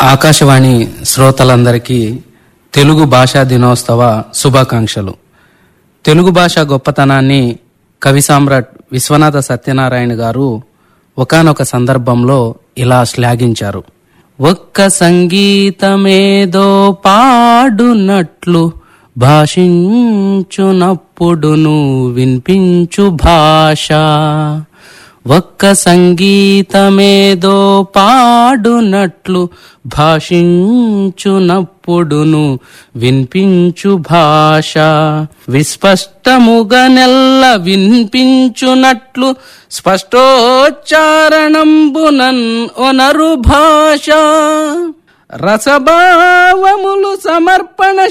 ఆకాశవాణి శ్రోతలందరికీ తెలుగు భాషా దినోత్సవ శుభాకాంక్షలు తెలుగు భాష గొప్పతనాన్ని కవి సామ్రాట్ విశ్వనాథ సత్యనారాయణ గారు ఒకానొక సందర్భంలో ఇలా శ్లాఘించారు ఒక్క సంగీతమేదో పాడునట్లు భాషించునప్పుడును వినిపించు భాష ఒక్క సంగీతమేదో పాడునట్లు భాషించునప్పుడును వినిపించు భాష విస్పష్టముగా నెల్ల వినిపించునట్లు స్పష్టోచ్చారణంబునన్ ఒనరు భాష రసభావములు సమర్పణ